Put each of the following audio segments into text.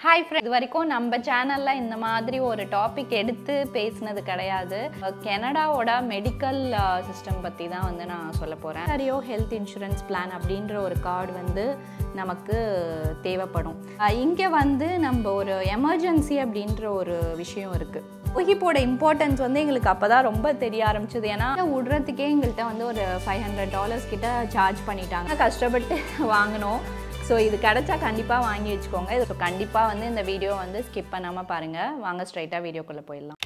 hi friend இது வரைக்கும் நம்ம சேனலில் இந்த மாதிரி ஒரு டாபிக் எடுத்து பேசினது கிடையாது கனடாவோட மெடிக்கல் சிஸ்டம் பற்றி தான் வந்து நான் சொல்ல போகிறேன் ஹரியோ ஹெல்த் இன்சூரன்ஸ் பிளான் அப்படின்ற ஒரு கார்டு வந்து நமக்கு தேவைப்படும் இங்கே வந்து நம்ம ஒரு எமர்ஜென்சி அப்படின்ற ஒரு விஷயம் இருக்குது உகிப்போட இம்பார்ட்டன்ஸ் வந்து எங்களுக்கு அப்போ தான் ரொம்ப தெரிய ஆரம்பிச்சது ஏன்னா விடுறதுக்கே எங்கள்கிட்ட வந்து ஒரு ஃபைவ் ஹண்ட்ரட் டாலர்ஸ் கிட்ட சார்ஜ் பண்ணிட்டாங்க கஷ்டப்பட்டு வாங்கினோம் ஸோ இது கிடச்சா கண்டிப்பாக வாங்கி வச்சுக்கோங்க இது கண்டிப்பாக வந்து இந்த வீடியோ வந்து ஸ்கிப் பண்ணாமல் பாருங்கள் வாங்க ஸ்ட்ரைட்டாக வீடியோக்குள்ளே போயிடலாம்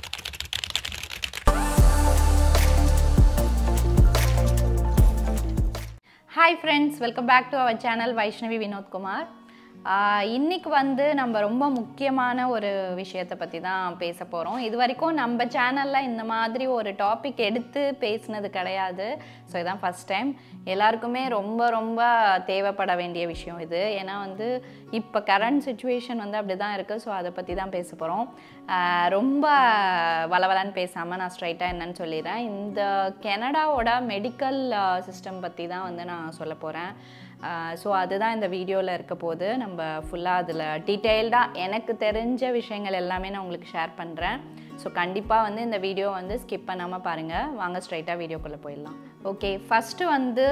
hi friends welcome back to our channel Vaishnavi Vinodkumar இன்னைக்கு வந்து நம்ம ரொம்ப முக்கியமான ஒரு விஷயத்தை பற்றி தான் பேச போகிறோம் இது வரைக்கும் நம்ம சேனலில் இந்த மாதிரி ஒரு டாபிக் எடுத்து பேசினது கிடையாது ஸோ இதான் ஃபஸ்ட் டைம் எல்லாருக்குமே ரொம்ப ரொம்ப தேவைப்பட வேண்டிய விஷயம் இது ஏன்னா வந்து இப்போ கரண்ட் சுச்சுவேஷன் வந்து அப்படி தான் இருக்குது ஸோ அதை பற்றி தான் பேச போகிறோம் ரொம்ப வளவலன்னு பேசாமல் நான் ஸ்ட்ரைட்டாக என்னன்னு சொல்லிடுறேன் இந்த கனடாவோட மெடிக்கல் சிஸ்டம் பற்றி தான் வந்து நான் சொல்ல போகிறேன் ஸோ அதுதான் இந்த வீடியோவில் இருக்க போது நம்ம ஃபுல்லாக அதில் டீட்டெயில்டாக எனக்கு தெரிஞ்ச விஷயங்கள் எல்லாமே நான் உங்களுக்கு ஷேர் பண்ணுறேன் ஸோ கண்டிப்பாக வந்து இந்த வீடியோ வந்து ஸ்கிப் பண்ணாமல் பாருங்கள் வாங்க ஸ்ட்ரைட்டாக வீடியோக்குள்ளே போயிடலாம் ஓகே ஃபஸ்ட்டு வந்து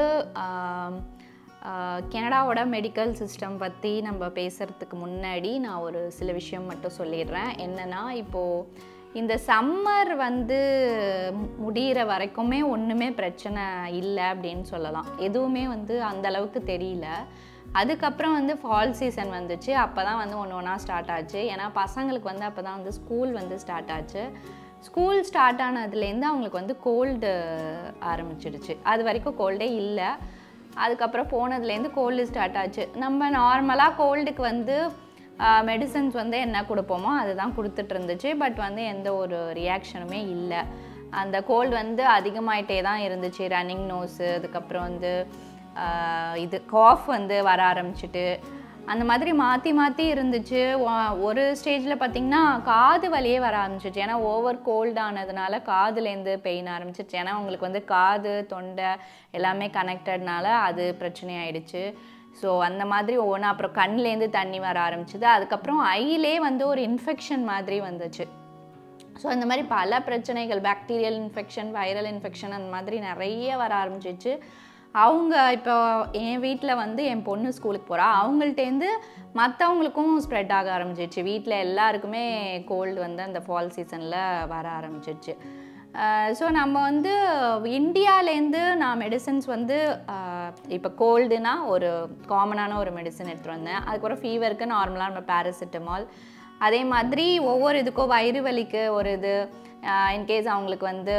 கனடாவோட மெடிக்கல் சிஸ்டம் பற்றி நம்ம பேசுகிறதுக்கு முன்னாடி நான் ஒரு சில விஷயம் மட்டும் சொல்லிடுறேன் என்னென்னா இப்போது இந்த சம்மர் வந்து முடிகிற வரைக்குமே ஒன்றுமே பிரச்சனை இல்லை அப்படின்னு சொல்லலாம் எதுவுமே வந்து அந்த அளவுக்கு தெரியல அதுக்கப்புறம் வந்து ஃபால் சீசன் வந்துச்சு அப்போ தான் வந்து ஒன்று ஒன்றா ஸ்டார்ட் ஆச்சு ஏன்னா பசங்களுக்கு வந்து அப்போ தான் வந்து ஸ்கூல் வந்து ஸ்டார்ட் ஆச்சு ஸ்கூல் ஸ்டார்ட் ஆனதுலேருந்து அவங்களுக்கு வந்து கோல்டு ஆரம்பிச்சிடுச்சு அது வரைக்கும் கோல்டே இல்லை அதுக்கப்புறம் போனதுலேருந்து கோல்டு ஸ்டார்ட் ஆச்சு நம்ம நார்மலாக கோல்டுக்கு வந்து மெடிசன்ஸ் வந்து என்ன கொடுப்போமோ அதுதான் கொடுத்துட்டு இருந்துச்சு பட் வந்து எந்த ஒரு ரியாக்ஷனுமே இல்லை அந்த கோல்டு வந்து அதிகமாயிட்டே தான் இருந்துச்சு ரன்னிங் நோஸு அதுக்கப்புறம் வந்து இது காஃப் வந்து வர ஆரம்பிச்சிட்டு அந்த மாதிரி மாற்றி மாற்றி இருந்துச்சு ஒரு ஸ்டேஜில் பார்த்திங்கன்னா காது வலியே வர ஆரம்பிச்சிச்சு ஏன்னா ஓவர் கோல்டு ஆனதுனால காதுலேருந்து பெயின் ஆரம்பிச்சிச்சு ஏன்னா உங்களுக்கு வந்து காது தொண்டை எல்லாமே கனெக்டட்னால அது பிரச்சனை ஆயிடுச்சு ஸோ அந்த மாதிரி ஒவ்வொன்றா அப்புறம் கண்லேருந்து தண்ணி வர ஆரம்பிச்சிது அதுக்கப்புறம் ஐயிலே வந்து ஒரு இன்ஃபெக்ஷன் மாதிரி வந்துச்சு ஸோ அந்த மாதிரி பல பிரச்சனைகள் பாக்டீரியல் இன்ஃபெக்ஷன் வைரல் இன்ஃபெக்ஷன் அந்த மாதிரி நிறைய வர ஆரம்பிச்சிச்சு அவங்க இப்போ என் வீட்டில் வந்து என் பொண்ணு ஸ்கூலுக்கு போகிறா அவங்கள்ட்டேருந்து மற்றவங்களுக்கும் ஸ்ப்ரெட் ஆக ஆரம்பிச்சிச்சு வீட்டில் எல்லாருக்குமே கோல்டு வந்து அந்த ஃபால் சீசனில் வர ஆரம்பிச்சிச்சு ஸோ நம்ம வந்து இந்தியாவிலேருந்து நான் மெடிசன்ஸ் வந்து இப்போ கோல்டுனா ஒரு காமனான ஒரு மெடிசன் எடுத்துகிட்டு வந்தேன் அதுக்கப்புறம் ஃபீவருக்கு நார்மலாக நம்ம பேராசிட்டமால் அதே மாதிரி ஒவ்வொரு இதுக்கும் வயிறு வலிக்கு ஒரு இது இன்கேஸ் அவங்களுக்கு வந்து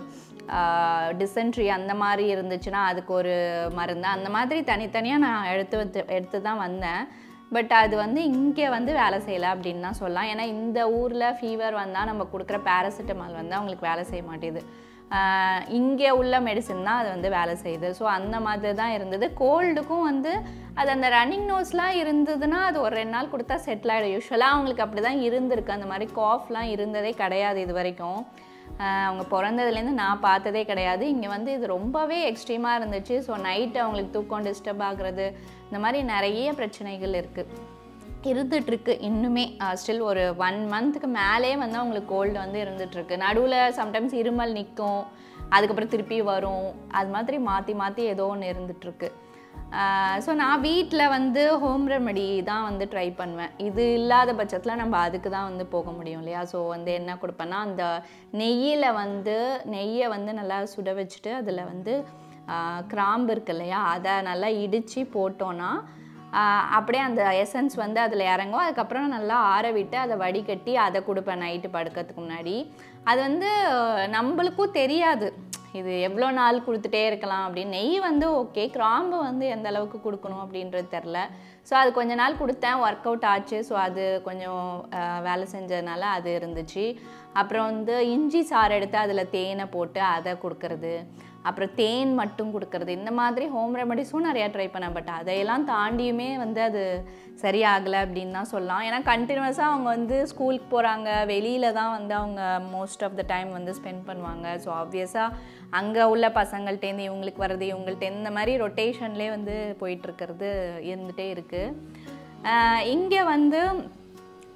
டிசென்ட்ரி அந்த மாதிரி இருந்துச்சுன்னா அதுக்கு ஒரு மருந்து அந்த மாதிரி தனித்தனியாக நான் எடுத்து வந்து எடுத்து தான் வந்தேன் பட் அது வந்து இங்கே வந்து வேலை செய்யலை அப்படின்னு தான் சொல்லலாம் ஏன்னா இந்த ஊரில் ஃபீவர் வந்தால் நம்ம கொடுக்குற பேராசிட்டமால் வந்து அவங்களுக்கு வேலை செய்ய மாட்டேது இங்கே உள்ள மெடிசன் தான் அது வந்து வேலை செய்யுது ஸோ அந்த மாதிரி தான் இருந்தது கோல்டுக்கும் வந்து அது அந்த ரன்னிங் நோஸ்லாம் இருந்ததுன்னா அது ஒரு ரெண்டு நாள் கொடுத்தா செட்டில் ஆகிடும் யூஸ்வலாக அவங்களுக்கு அப்படி தான் இருந்திருக்கு அந்த மாதிரி காஃப்லாம் இருந்ததே கிடையாது இது வரைக்கும் அவங்க பிறந்ததுலேருந்து நான் பார்த்ததே கிடையாது இங்கே வந்து இது ரொம்பவே எக்ஸ்ட்ரீமாக இருந்துச்சு ஸோ நைட்டு அவங்களுக்கு தூக்கம் டிஸ்டர்ப் ஆகுறது இந்த மாதிரி நிறைய பிரச்சனைகள் இருக்குது இருந்துகிட்ருக்கு இன்னுமே ஸ்டில் ஒரு ஒன் மந்த்துக்கு மேலே வந்து அவங்களுக்கு கோல்டு வந்து இருந்துகிட்ருக்கு நடுவில் சம்டைம்ஸ் இருமல் நிற்கும் அதுக்கப்புறம் திருப்பி வரும் அது மாதிரி மாற்றி மாற்றி ஏதோ ஒன்று இருந்துகிட்ருக்கு ஸோ நான் வீட்டில் வந்து ஹோம் ரெமெடி தான் வந்து ட்ரை பண்ணுவேன் இது இல்லாத பட்சத்தில் நம்ம அதுக்கு தான் வந்து போக முடியும் இல்லையா ஸோ வந்து என்ன கொடுப்பேன்னா அந்த நெய்யில் வந்து நெய்யை வந்து நல்லா சுட வச்சுட்டு அதில் வந்து கிராம்பு இருக்கு இல்லையா அதை நல்லா இடித்து போட்டோன்னா அப்படியே அந்த எசன்ஸ் வந்து அதில் இறங்கும் அதுக்கப்புறம் நல்லா ஆற விட்டு அதை வடிகட்டி அதை கொடுப்பேன் நைட்டு படுக்கிறதுக்கு முன்னாடி அது வந்து நம்மளுக்கும் தெரியாது இது எவ்வளோ நாள் கொடுத்துட்டே இருக்கலாம் அப்படின்னு நெய் வந்து ஓகே கிராம்பு வந்து எந்த அளவுக்கு கொடுக்கணும் அப்படின்றது தெரில ஸோ அது கொஞ்ச நாள் கொடுத்தேன் ஒர்க் அவுட் ஆச்சு ஸோ அது கொஞ்சம் வேலை செஞ்சதுனால அது இருந்துச்சு அப்புறம் வந்து இஞ்சி சாறு எடுத்து அதில் தேனை போட்டு அதை கொடுக்கறது அப்புறம் தேன் மட்டும் கொடுக்கறது இந்த மாதிரி ஹோம் ரெமடிஸும் நிறையா ட்ரை பண்ணேன் பட் அதையெல்லாம் தாண்டியுமே வந்து அது சரியாகலை அப்படின்னு தான் சொல்லலாம் ஏன்னா கண்டினியூஸாக அவங்க வந்து ஸ்கூலுக்கு போகிறாங்க வெளியில் தான் வந்து அவங்க மோஸ்ட் ஆஃப் த டைம் வந்து ஸ்பெண்ட் பண்ணுவாங்க ஸோ ஆப்வியஸாக அங்கே உள்ள பசங்கள்ட்டேருந்து இவங்களுக்கு வர்றது இவங்கள்ட்ட இந்த மாதிரி ரொட்டேஷன்லேயே வந்து போயிட்டுருக்கிறது இருந்துகிட்டே இருக்குது இங்கே வந்து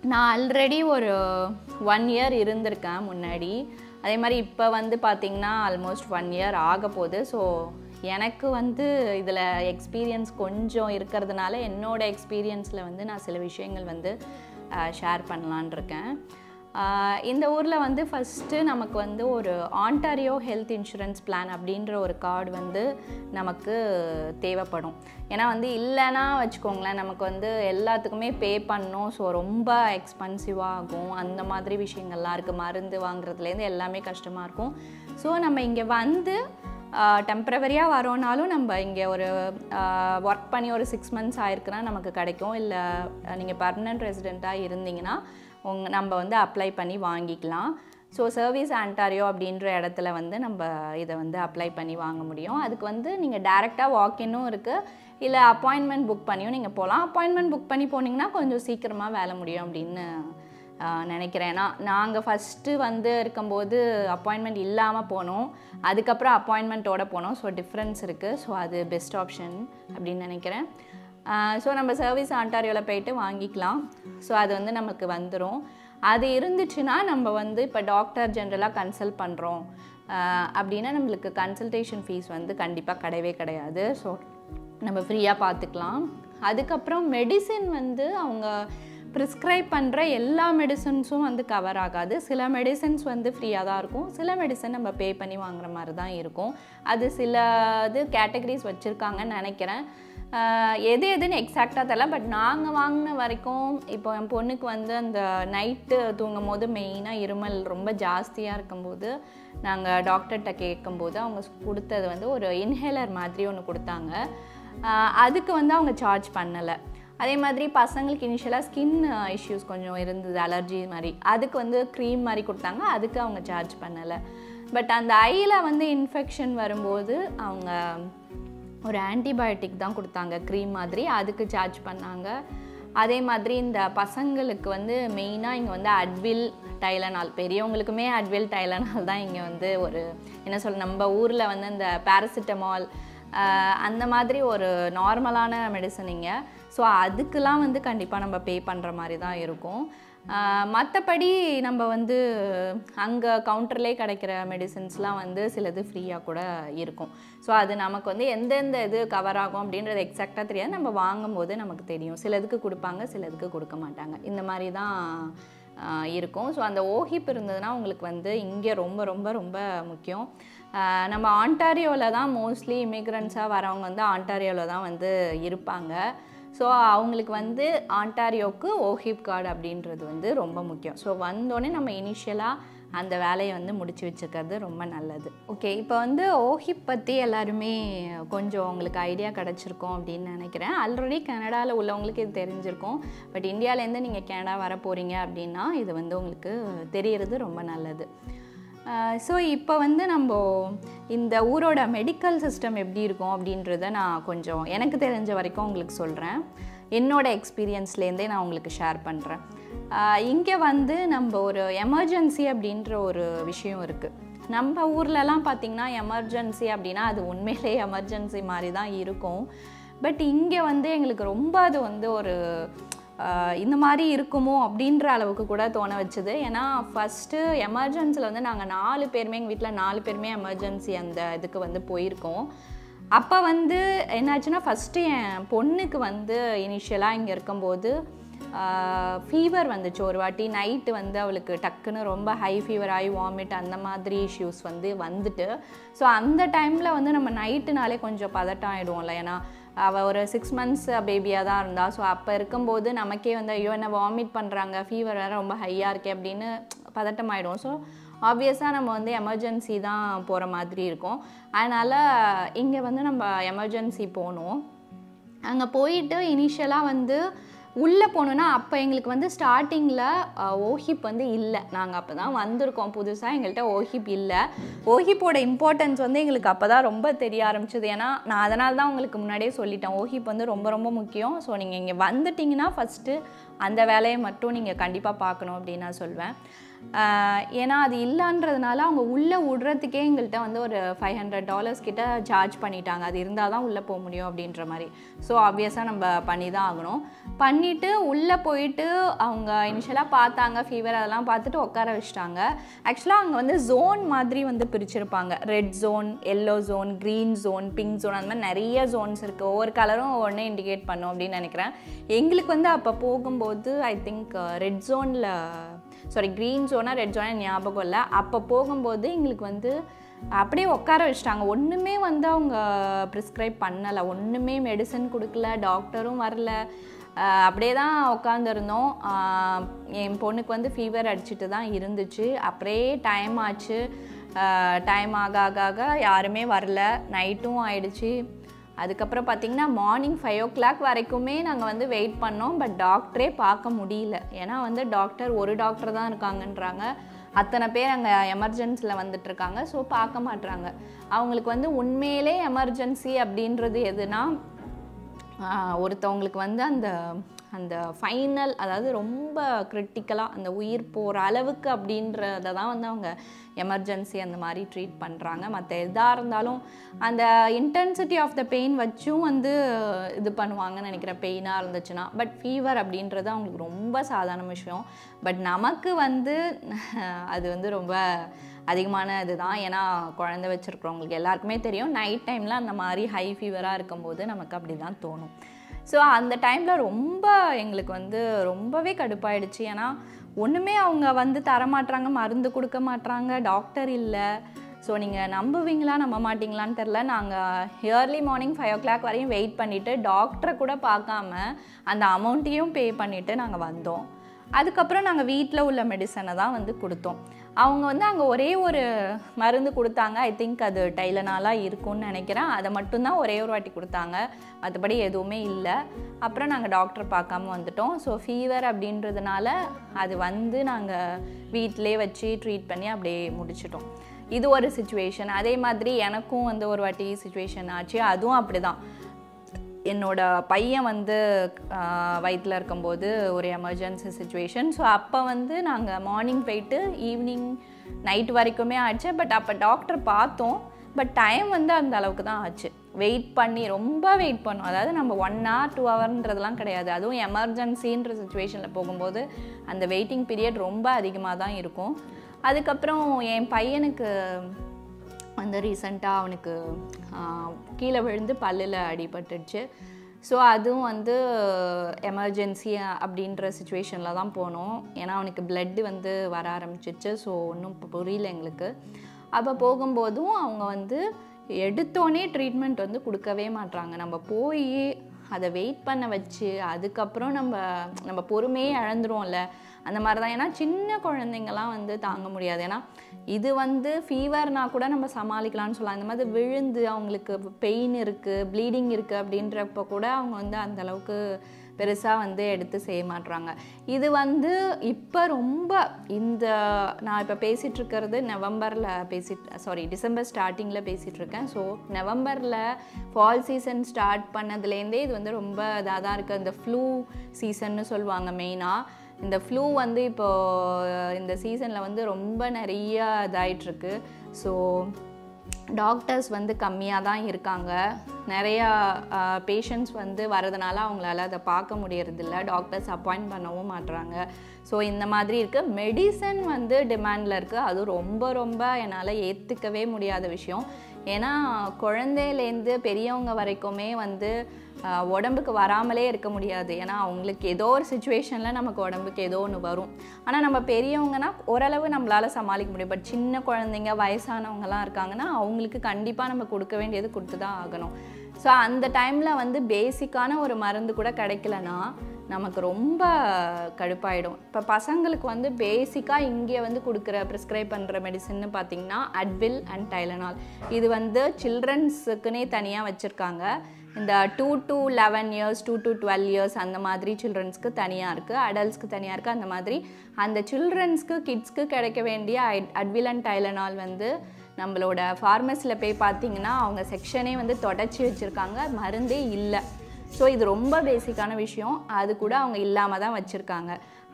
நான் ஆல்ரெடி ஒரு ஒன் இயர் இருந்திருக்கேன் முன்னாடி அதே மாதிரி இப்போ வந்து பார்த்திங்கன்னா ஆல்மோஸ்ட் ஒன் இயர் ஆக போகுது ஸோ எனக்கு வந்து இதில் எக்ஸ்பீரியன்ஸ் கொஞ்சம் இருக்கிறதுனால என்னோட எக்ஸ்பீரியன்ஸில் வந்து நான் சில விஷயங்கள் வந்து ஷேர் பண்ணலான் இருக்கேன் ஆஹ் இந்த ஊரில் வந்து ஃபஸ்ட்டு நமக்கு வந்து ஒரு ஆண்டாரியோ ஹெல்த் இன்சூரன்ஸ் பிளான் அப்படின்ற ஒரு கார்டு வந்து நமக்கு தேவைப்படும் ஏன்னா வந்து இல்லைன்னா வச்சுக்கோங்களேன் நமக்கு வந்து எல்லாத்துக்குமே பே பண்ணணும் ஸோ ரொம்ப எக்ஸ்பென்சிவாக ஆகும் அந்த மாதிரி விஷயங்கள்லாம் இருக்குது மருந்து வாங்குறதுலேருந்து எல்லாமே கஷ்டமாக இருக்கும் ஸோ நம்ம இங்கே வந்து டெம்ப்ரவரியாக வரோனாலும் நம்ம இங்கே ஒரு ஒர்க் பண்ணி ஒரு சிக்ஸ் மந்த்ஸ் ஆயிருக்குன்னா நமக்கு கிடைக்கும் இல்லை நீங்கள் பர்மனெண்ட் ரெசிடெண்ட்டாக இருந்தீங்கன்னா உங்க நம்ம வந்து அப்ளை பண்ணி வாங்கிக்கலாம் ஸோ சர்வீஸ் ஆண்டாரியோ அப்படின்ற இடத்துல வந்து நம்ம இதை வந்து அப்ளை பண்ணி வாங்க முடியும் அதுக்கு வந்து நீங்கள் டேரெக்டாக வாக்கினும் இருக்குது இல்லை அப்பாயின்மெண்ட் புக் பண்ணியும் நீங்கள் போகலாம் அப்பாயின்மெண்ட் புக் பண்ணி போனீங்கன்னா கொஞ்சம் சீக்கிரமாக வேலை முடியும் அப்படின்னு ஆஹ் நினைக்கிறேன் ஏன்னா நாங்கள் ஃபஸ்ட்டு வந்து இருக்கும்போது அப்பாயின்மெண்ட் இல்லாமல் போனோம் அதுக்கப்புறம் அப்பாயின்மெண்ட்டோட போனோம் ஸோ டிஃப்ரென்ஸ் இருக்குது ஸோ அது பெஸ்ட் ஆப்ஷன் அப்படின்னு நினைக்கிறேன் ஸோ நம்ம சர்வீஸ் ஆண்டாரியோவில் போயிட்டு வாங்கிக்கலாம் ஸோ அது வந்து நமக்கு வந்துடும் அது இருந்துச்சுன்னா நம்ம வந்து இப்போ டாக்டர் ஜென்ரலாக கன்சல்ட் பண்ணுறோம் அப்படின்னா நம்மளுக்கு கன்சல்டேஷன் ஃபீஸ் வந்து கண்டிப்பாக கிடையவே கிடையாது ஸோ நம்ம ஃப்ரீயாக பார்த்துக்கலாம் அதுக்கப்புறம் மெடிசின் வந்து அவங்க ப்ரிஸ்கிரைப் பண்ணுற எல்லா மெடிசன்ஸும் வந்து கவர் ஆகாது சில மெடிசன்ஸ் வந்து ஃப்ரீயாக தான் இருக்கும் சில மெடிசன் நம்ம பே பண்ணி வாங்குற மாதிரி தான் இருக்கும் அது சில இது கேட்டகரிஸ் வச்சுருக்காங்கன்னு நினைக்கிறேன் ஆஹ் எது எதுன்னு எக்ஸாக்டாக தெரியல பட் நாங்கள் வாங்கின வரைக்கும் இப்போ என் பொண்ணுக்கு வந்து அந்த நைட்டு தூங்கும் போது மெயினாக இருமல் ரொம்ப ஜாஸ்தியாக இருக்கும்போது நாங்கள் டாக்டர்கிட்ட கேட்கும்போது அவங்க கொடுத்தது வந்து ஒரு இன்ஹேலர் மாதிரி ஒன்று கொடுத்தாங்க ஆஹ் அதுக்கு வந்து அவங்க சார்ஜ் பண்ணலை அதே மாதிரி பசங்களுக்கு இனிஷியலாக ஸ்கின் இஷ்யூஸ் கொஞ்சம் இருந்தது அலர்ஜி மாதிரி அதுக்கு வந்து க்ரீம் மாதிரி கொடுத்தாங்க அதுக்கு அவங்க சார்ஜ் பண்ணலை பட் அந்த ஐயில் வந்து இன்ஃபெக்ஷன் வரும்போது அவங்க ஒரு ஆன்டிபயோட்டிக் தான் கொடுத்தாங்க க்ரீம் மாதிரி அதுக்கு சார்ஜ் பண்ணாங்க அதே மாதிரி இந்த பசங்களுக்கு வந்து மெயினாக இங்கே வந்து அட்வில் டைலனால் பெரியவங்களுக்குமே அட்வில் டைலனால் தான் இங்கே வந்து ஒரு என்ன சொல்ல நம்ம ஊரில் வந்து இந்த பேராசிட்டமால் அந்த மாதிரி ஒரு நார்மலான மெடிசன் இங்கே ஸோ அதுக்கெலாம் வந்து கண்டிப்பாக நம்ம பே பண்ணுற மாதிரி தான் இருக்கும் மற்றபடி நம்ம வந்து அங்கே கவுண்டர்லேயே கிடைக்கிற மெடிசின்ஸ்லாம் வந்து சிலது ஃப்ரீயாக கூட இருக்கும் ஸோ அது நமக்கு வந்து எந்தெந்த இது கவர் ஆகும் அப்படின்றது எக்ஸாக்டாக தெரியாது நம்ம வாங்கும்போது நமக்கு தெரியும் சிலதுக்கு கொடுப்பாங்க சிலதுக்கு கொடுக்க மாட்டாங்க இந்த மாதிரி தான் ஆஹ் இருக்கும் ஸோ அந்த ஓஹிப் இருந்ததுன்னா உங்களுக்கு வந்து இங்கே ரொம்ப ரொம்ப ரொம்ப முக்கியம் ஆஹ் நம்ம ஆண்டாரியோவில் தான் மோஸ்ட்லி இமிக்ரண்ட்ஸாக வரவங்க வந்து ஆண்டாரியோவில் தான் வந்து இருப்பாங்க ஸோ அவங்களுக்கு வந்து ஆண்டாரியோவுக்கு ஓஹிப் கார்டு அப்படின்றது வந்து ரொம்ப முக்கியம் ஸோ வந்தோடனே நம்ம இனிஷியலாக அந்த வேலையை வந்து முடிச்சு வச்சுக்கிறது ரொம்ப நல்லது ஓகே இப்போ வந்து ஓஹிப் பற்றி எல்லாருமே கொஞ்சம் உங்களுக்கு ஐடியா கிடச்சிருக்கும் அப்படின்னு நினைக்கிறேன் ஆல்ரெடி கனடாவில் உள்ளவங்களுக்கு இது தெரிஞ்சிருக்கும் பட் இந்தியாவிலேருந்து நீங்கள் கனடா வர போகிறீங்க அப்படின்னா இது வந்து உங்களுக்கு தெரியறது ரொம்ப நல்லது ஸோ இப்போ வந்து நம்ம இந்த ஊரோட மெடிக்கல் சிஸ்டம் எப்படி இருக்கும் அப்படின்றத நான் கொஞ்சம் எனக்கு தெரிஞ்ச வரைக்கும் உங்களுக்கு சொல்கிறேன் என்னோட எக்ஸ்பீரியன்ஸ்லேருந்தே நான் உங்களுக்கு ஷேர் பண்ணுறேன் இங்கே வந்து நம்ம ஒரு எமர்ஜென்சி அப்படின்ற ஒரு விஷயம் இருக்குது நம்ம ஊர்லலாம் பார்த்திங்கன்னா எமர்ஜென்சி அப்படின்னா அது உண்மையிலே எமர்ஜென்சி மாதிரி தான் இருக்கும் பட் இங்கே வந்து எங்களுக்கு ரொம்ப அது வந்து ஒரு ஆஹ் இந்த மாதிரி இருக்குமோ அப்படின்ற அளவுக்கு கூட தோண வச்சுது ஏன்னா ஃபஸ்ட்டு எமர்ஜென்சியில் வந்து நாங்கள் நாலு பேருமே எங்கள் வீட்டில் நாலு பேருமே எமர்ஜென்சி அந்த இதுக்கு வந்து போயிருக்கோம் அப்போ வந்து என்னாச்சுன்னா ஃபஸ்ட்டு என் பொண்ணுக்கு வந்து இனிஷியலாக இங்கே இருக்கும்போது ஃபீவர் வந்துச்சு ஒரு வாட்டி நைட்டு வந்து அவளுக்கு டக்குன்னு ரொம்ப ஹை ஃபீவர் ஆகி வாமிட் அந்த மாதிரி இஷ்யூஸ் வந்து வந்துட்டு ஸோ அந்த டைமில் வந்து நம்ம நைட்டுனாலே கொஞ்சம் பதட்டம் ஆகிடுவோம்ல ஏன்னா அவள் ஒரு சிக்ஸ் மந்த்ஸ் பேபியாக தான் இருந்தாள் ஸோ அப்போ இருக்கும்போது நமக்கே வந்து ஐயோ என்ன வாமிட் பண்ணுறாங்க ஃபீவர் வேறு ரொம்ப ஹையாக இருக்கே அப்படின்னு பதட்டம் ஆகிடும் ஸோ ஆப்வியஸாக நம்ம வந்து எமர்ஜென்சி தான் போகிற மாதிரி இருக்கும் அதனால் இங்கே வந்து நம்ம எமர்ஜென்சி போனோம் அங்கே போயிட்டு இனிஷியலாக வந்து உள்ளே போனோன்னா அப்போ எங்களுக்கு வந்து ஸ்டார்டிங்கில் ஓஹிப் வந்து இல்லை நாங்கள் அப்போ தான் வந்திருக்கோம் புதுசாக எங்கள்கிட்ட ஓஹிப் இல்லை ஓஹிப்போட இம்பார்ட்டன்ஸ் வந்து எங்களுக்கு அப்போ தான் ரொம்ப தெரிய ஆரம்பிச்சது ஏன்னா நான் அதனால தான் உங்களுக்கு முன்னாடியே சொல்லிட்டேன் ஓஹிப் வந்து ரொம்ப ரொம்ப முக்கியம் ஸோ நீங்கள் இங்கே வந்துட்டிங்கன்னா ஃபஸ்ட்டு அந்த வேலையை மட்டும் நீங்கள் கண்டிப்பாக பார்க்கணும் அப்படின்னு நான் சொல்வேன் ஆஹ் ஏன்னா அது இல்லைன்றதுனால அவங்க உள்ளே விடுறதுக்கே எங்கள்கிட்ட வந்து ஒரு ஃபைவ் ஹண்ட்ரட் டாலர்ஸ் கிட்ட சார்ஜ் பண்ணிட்டாங்க அது இருந்தால் தான் உள்ளே போக முடியும் அப்படின்ற மாதிரி ஸோ ஆப்வியஸாக நம்ம பண்ணி தான் ஆகணும் பண்ணிவிட்டு உள்ளே போயிட்டு அவங்க இனிஷியலாக பார்த்தாங்க ஃபீவர் அதெல்லாம் பார்த்துட்டு உட்கார வச்சுட்டாங்க ஆக்சுவலாக அங்கே வந்து ஜோன் மாதிரி வந்து பிரிச்சிருப்பாங்க red zone yellow zone green zone pink zone அந்த மாதிரி நிறைய ஜோன்ஸ் இருக்குது ஒவ்வொரு கலரும் ஒவ்வொன்று இண்டிகேட் பண்ணும் அப்படின்னு நினைக்கிறேன் எங்களுக்கு வந்து அப்போ போகும்போது ஐ திங்க் ரெட் ஜோனில் சாரி க்ரீன் ஜோனா ரெட் ஜோனா ஞாபகம் இல்லை அப்போ போகும்போது எங்களுக்கு வந்து அப்படியே உட்கார வச்சுட்டாங்க ஒன்றுமே வந்து அவங்க ப்ரிஸ்கிரைப் பண்ணலை ஒன்றுமே மெடிசன் கொடுக்கல டாக்டரும் வரல ஆஹ் அப்படியே தான் உட்காந்துருந்தோம் என் பொண்ணுக்கு வந்து ஃபீவர் அடிச்சிட்டு தான் இருந்துச்சு அப்படியே டைம் ஆச்சு டைம் ஆக ஆக ஆக யாருமே வரல நைட்டும் ஆயிடுச்சு அதுக்கப்புறம் பார்த்தீங்கன்னா மார்னிங் ஃபைவ் ஓ கிளாக் வரைக்குமே நாங்கள் வந்து வெயிட் பண்ணோம் பட் டாக்டரே பார்க்க முடியல ஏன்னா வந்து டாக்டர் ஒரு டாக்டர் தான் இருக்காங்கன்றாங்க அத்தனை பேர் அங்கே எமர்ஜென்சியில் வந்துட்டு இருக்காங்க ஸோ பார்க்க மாட்றாங்க அவங்களுக்கு வந்து உண்மையிலே எமர்ஜென்சி அப்படின்றது எதுனா ஆஹ் ஒருத்தவங்களுக்கு வந்து அந்த அந்த ஃபைனல் அதாவது ரொம்ப கிரிட்டிக்கலாக அந்த உயிர் போகிற அளவுக்கு அப்படின்றத தான் வந்து அவங்க எமர்ஜென்சி அந்த மாதிரி ட்ரீட் பண்ணுறாங்க மற்ற எதாக இருந்தாலும் அந்த இன்டென்சிட்டி ஆஃப் த பெயின் வச்சும் வந்து இது பண்ணுவாங்கன்னு நினைக்கிறேன் பெயினாக இருந்துச்சுன்னா பட் ஃபீவர் அப்படின்றது அவங்களுக்கு ரொம்ப சாதாரண விஷயம் பட் நமக்கு வந்து அது வந்து ரொம்ப அதிகமான இதுதான் ஏன்னா குழந்தை வச்சுருக்கிறவங்களுக்கு எல்லாருக்குமே தெரியும் நைட் டைமில் அந்த மாதிரி ஹை ஃபீவராக இருக்கும்போது நமக்கு அப்படி தான் தோணும் ஸோ அந்த டைமில் ரொம்ப எங்களுக்கு வந்து ரொம்பவே கடுப்பாயிடுச்சு ஏன்னா ஒன்றுமே அவங்க வந்து தரமாட்றாங்க மருந்து கொடுக்க மாட்றாங்க டாக்டர் இல்லை ஸோ நீங்கள் நம்புவீங்களா நம்ப மாட்டீங்களான்னு தெரில நாங்கள் early morning five o'clock வரையும் வெயிட் பண்ணிவிட்டு டாக்டரை கூட பார்க்காம அந்த அமௌண்ட்டையும் பே பண்ணிவிட்டு நாங்கள் வந்தோம் அதுக்கப்புறம் நாங்கள் வீட்டில் உள்ள மெடிசனை தான் வந்து கொடுத்தோம் அவங்க வந்து அங்கே ஒரே ஒரு மருந்து கொடுத்தாங்க ஐ திங்க் அது டைலனாலாக இருக்கும்னு நினைக்கிறேன் அதை மட்டும்தான் ஒரே ஒரு வாட்டி கொடுத்தாங்க மற்றபடி எதுவுமே இல்லை அப்புறம் நாங்கள் டாக்டர் பார்க்காம வந்துட்டோம் ஸோ ஃபீவர் அப்படின்றதுனால அது வந்து நாங்கள் வீட்டிலே வச்சு ட்ரீட் பண்ணி அப்படியே முடிச்சிட்டோம் இது ஒரு சுச்சுவேஷன் அதே மாதிரி எனக்கும் வந்து ஒரு வாட்டி சுச்சுவேஷன் ஆச்சு அதுவும் அப்படி தான் என்னோட பையன் வந்து வயிற்றில் இருக்கும்போது ஒரு எமர்ஜென்சி சுச்சுவேஷன் ஸோ அப்போ வந்து நாங்கள் மார்னிங் போயிட்டு ஈவினிங் நைட் வரைக்குமே ஆச்சு பட் அப்போ டாக்டர் பார்த்தோம் பட் டைம் வந்து அந்த அளவுக்கு தான் ஆச்சு வெயிட் பண்ணி ரொம்ப வெயிட் பண்ணோம் அதாவது நம்ம ஒன் ஹவர் டூ ஹவர்ன்றதுலாம் கிடையாது அதுவும் எமர்ஜென்சின்ற சுச்சுவேஷனில் போகும்போது அந்த வெயிட்டிங் பீரியட் ரொம்ப அதிகமாக தான் இருக்கும் அதுக்கப்புறம் என் பையனுக்கு வந்து ரீசண்டாக அவனுக்கு ஆஹ், கீழே விழுந்து பல்லில் அடிபட்டுடுச்சு ஸோ அதுவும் வந்து எமர்ஜென்சி அப்படின்ற சுச்சுவேஷனில் தான் போனோம் ஏன்னா அவனுக்கு blood வந்து வர ஆரம்பிச்சிச்சு ஸோ ஒன்றும் புரியல எங்களுக்கு அப்போ போகும்போதும் அவங்க வந்து எடுத்தோடனே ட்ரீட்மெண்ட் வந்து கொடுக்கவே மாட்றாங்க நம்ம போய் அதை வெயிட் பண்ண வச்சு அதுக்கப்புறம் நம்ம நம்ம பொறுமையே இழந்துருவோம்ல அந்த மாதிரி தான் ஏன்னா சின்ன குழந்தைங்கலாம் வந்து தாங்க முடியாது ஏன்னா இது வந்து ஃபீவர்னா கூட நம்ம சமாளிக்கலாம்னு சொல்லலாம் இந்த மாதிரி விழுந்து அவங்களுக்கு பெயின் இருக்குது ப்ளீடிங் இருக்குது அப்படின்றப்ப கூட அவங்க வந்து அந்த அளவுக்கு பெருசாக வந்து எடுத்து செய்ய மாட்றாங்க இது வந்து இப்போ ரொம்ப இந்த நான் இப்போ பேசிகிட்டு இருக்கிறது நவம்பரில் பேசிட்டு சாரி டிசம்பர் ஸ்டார்டிங்கில் பேசிகிட்டு இருக்கேன் ஸோ நவம்பரில் ஃபால் சீசன் ஸ்டார்ட் பண்ணதுலேருந்தே இது வந்து ரொம்ப இதாக தான் இருக்குது இந்த ஃப்ளூ சீசன்னு சொல்லுவாங்க மெயினாக இந்த ஃப்ளூ வந்து இப்போ இந்த சீசனில் வந்து ரொம்ப நிறைய இதாயிட்டிருக்கு ஸோ டாக்டர்ஸ் வந்து கம்மியாக தான் இருக்காங்க நிறையா பேஷண்ட்ஸ் வந்து வரதுனால அவங்களால அதை பார்க்க முடியறதில்ல டாக்டர்ஸ் அப்பாயிண்ட் பண்ணவும் மாட்றாங்க ஸோ இந்த மாதிரி இருக்குது மெடிசன் வந்து டிமாண்டில் இருக்குது அது ரொம்ப ரொம்ப என்னால் ஏற்றுக்கவே முடியாத விஷயம் ஏன்னா குழந்தையிலேருந்து பெரியவங்க வரைக்குமே வந்து ஆஹ், உடம்புக்கு வராமலே இருக்க முடியாது ஏன்னா அவங்களுக்கு ஏதோ ஒரு சுச்சுவேஷனில் நமக்கு உடம்புக்கு ஏதோ ஒன்று வரும் ஆனால் நம்ம பெரியவங்கன்னா ஓரளவு நம்மளால் சமாளிக்க முடியும் பட் சின்ன குழந்தைங்க வயசானவங்கலாம் இருக்காங்கன்னா அவங்களுக்கு கண்டிப்பாக நம்ம கொடுக்க வேண்டியது கொடுத்து தான் ஆகணும் ஸோ அந்த டைமில் வந்து பேசிக்கான ஒரு மருந்து கூட கிடைக்கலனா நமக்கு ரொம்ப கடுப்பாயிடும் இப்போ பசங்களுக்கு வந்து பேசிக்காக இங்கே வந்து கொடுக்குற ப்ரிஸ்கிரைப் பண்ணுற மெடிசின்னு பார்த்தீங்கன்னா அட்வில் அண்ட் டைலனால் இது வந்து சில்ட்ரன்ஸுக்குன்னே தனியாக வச்சுருக்காங்க இந்த two to eleven years two to twelve years அந்த மாதிரி சில்ட்ரன்ஸ்க்கு தனியாக இருக்குது அடல்ட்ஸ்க்கு தனியாக இருக்குது அந்த மாதிரி அந்த சில்ட்ரன்ஸ்க்கு கிட்ஸ்க்கு கிடைக்க வேண்டிய அட்வில் அண்ட் டைலனால் வந்து நம்மளோட ஃபார்மஸியில் போய் பார்த்தீங்கன்னா அவங்க செக்ஷனே வந்து தொடச்சி வச்சுருக்காங்க மருந்தே இல்லை ஸோ இது ரொம்ப பேசிக்கான விஷயம் அது கூட அவங்க இல்லாமல் தான் வச்சுருக்காங்க